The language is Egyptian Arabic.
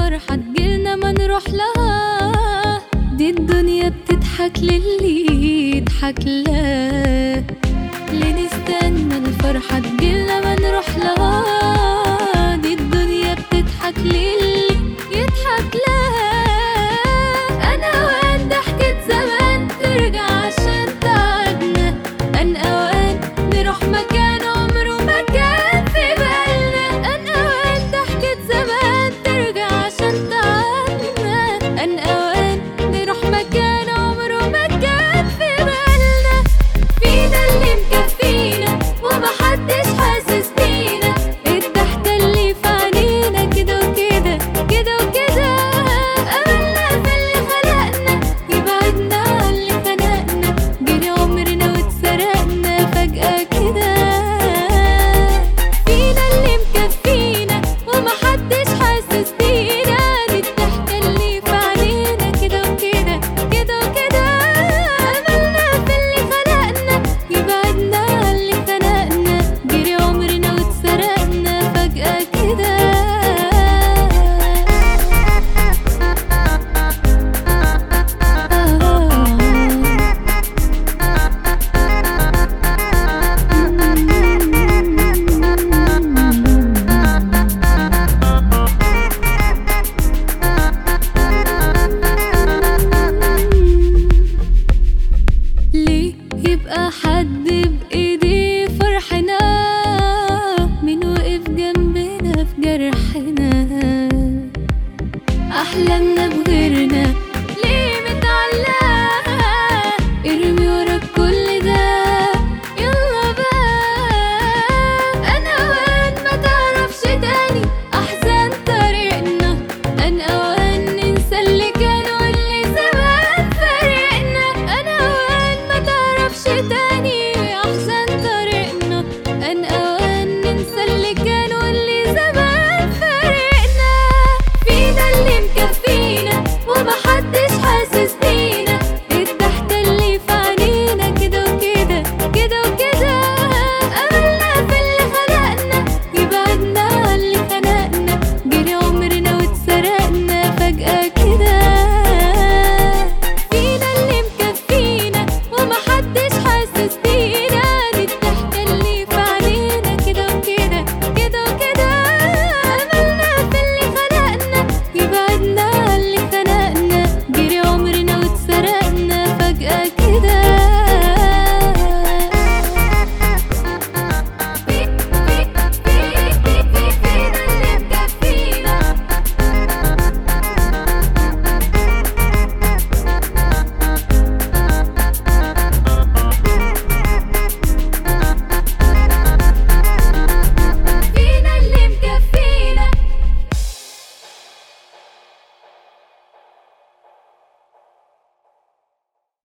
الفرحة تجيلنا ما نروح لها دي الدنيا بتضحك للي يضحك لها ليه نستنى الفرحة تجيلنا ما نروح لها دي الدنيا بتضحك للي يضحك لها أنا وين ضحكة زمان ترجع عشان تعبنا أن أوان نروح مكان عمره ما كان في بالنا أن أوان ضحكة زمان ترجع عشان تعبنا أن أوان نروح مكان عمره ما كان في بالنا فينا اللي مكفينا ومحدش حاسس بينا الضحكة اللي في عينينا كده وكده كده وكده أملنا في اللي خلقنا يبعدنا عن اللي خلقنا جري عمرنا واتسرقنا فجأة كده فينا اللي مكفينا ومحدش حاسس بينا دي الضحكة اللي في عينينا كده وكده كده وكده أملنا في اللي خلقنا يبعدنا عن اللي خلقنا جري عمرنا واتسرقنا فجأة كده ليه يبقى حد بإيديه فرحنا مين وقف جنبنا في جرحنا أحلامنا بغيرنا